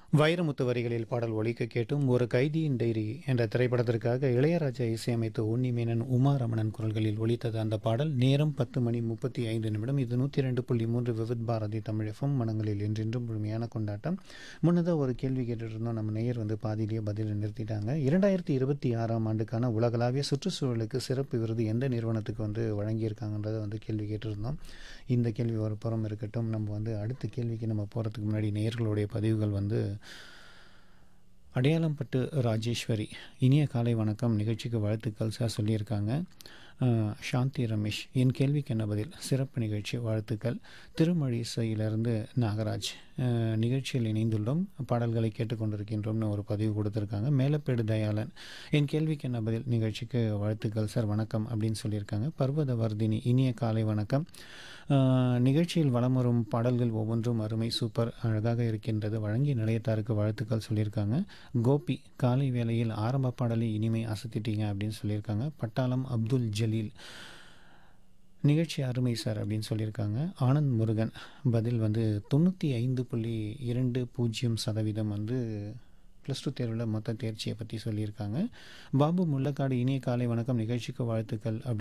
வைரமுத்து வரிகளில் பாடல் ஒலிக்க கேட்டும் ஒரு கைதியின் டைரி என்ற திரைப்படத்திற்காக இளையராஜா இசையமைத்த உன்னிமேனன் உமா ரமணன் குரல்களில் ஒலித்தது அந்த பாடல் நேரம் பத்து மணி முப்பத்தி ஐந்து நிமிடம் இது நூற்றி ரெண்டு புள்ளி மூன்று விவித் பாரதி தமிழ் எஃப்எம் மனங்களில் என்றென்றும் முழுமையான கொண்டாட்டம் முன்னதாக ஒரு கேள்வி கேட்டுட்டு இருந்தோம் நம்ம நேயர் வந்து பாதியிலேயே பதில் நிறுத்திட்டாங்க இரண்டாயிரத்தி இருபத்தி ஆறாம் ஆண்டுக்கான உலகளாவிய சுற்றுச்சூழலுக்கு சிறப்பு விருது எந்த நிறுவனத்துக்கு வந்து வழங்கியிருக்காங்கன்றதை வந்து கேள்வி கேட்டிருந்தோம் இந்த கேள்வி ஒரு புறம் இருக்கட்டும் நம்ம வந்து அடுத்த கேள்விக்கு நம்ம போகிறதுக்கு முன்னாடி நேயர்களுடைய பதிவுகள் வந்து அடையாளம்பட்டு ராஜேஸ்வரி இனிய காலை வணக்கம் நிகழ்ச்சிக்கு வாழ்த்துக்கள் சார் சொல்லியிருக்காங்க அஹ், சாந்தி ரமேஷ் என் கேள்விக்கு என்ன பதில் சிறப்பு நிகழ்ச்சி வாழ்த்துக்கள் திருமழிசையிலிருந்து நாகராஜ் அஹ், நிகழ்ச்சியில் இணைந்துள்ளோம் பாடல்களை கேட்டுக்கொண்டிருக்கின்றோம்னு ஒரு பதிவு கொடுத்துருக்காங்க மேலப்பேடு தயாளன் என் கேள்விக்கு என்ன பதில் நிகழ்ச்சிக்கு வாழ்த்துக்கள் சார் வணக்கம் அப்படின்னு சொல்லியிருக்காங்க பர்வத வர்தினி இனிய காலை வணக்கம் அஹ், நிகழ்ச்சியில் வலம் வரும் பாடல்கள் ஒவ்வொன்றும் அருமை சூப்பர் அழகாக இருக்கின்றது வழங்கிய நிலையத்தாருக்கு வாழ்த்துக்கள் சொல்லியிருக்காங்க கோபி காலை வேளையில் ஆரம்ப பாடலை இனிமை அசத்திட்டீங்க அப்படின்னு சொல்லியிருக்காங்க பட்டாளம் அப்துல் ஜலீல் நிகழ்ச்சி அருமை சார் அப்படின்னு சொல்லியிருக்காங்க ஆனந்த் முருகன் பதில் வந்து தொண்ணூற்றி ஐந்து புள்ளி இரண்டு பூஜ்ஜியம் சதவீதம் வந்து ப்ளஸ் டூ தேர்வில் மொத்த தேர்ச்சியை பற்றி சொல்லியிருக்காங்க பாபு முள்ளக்காடு இனிய காலை வணக்கம் நிகழ்ச்சிக்கு வாழ்த்துக்கள் அப்படி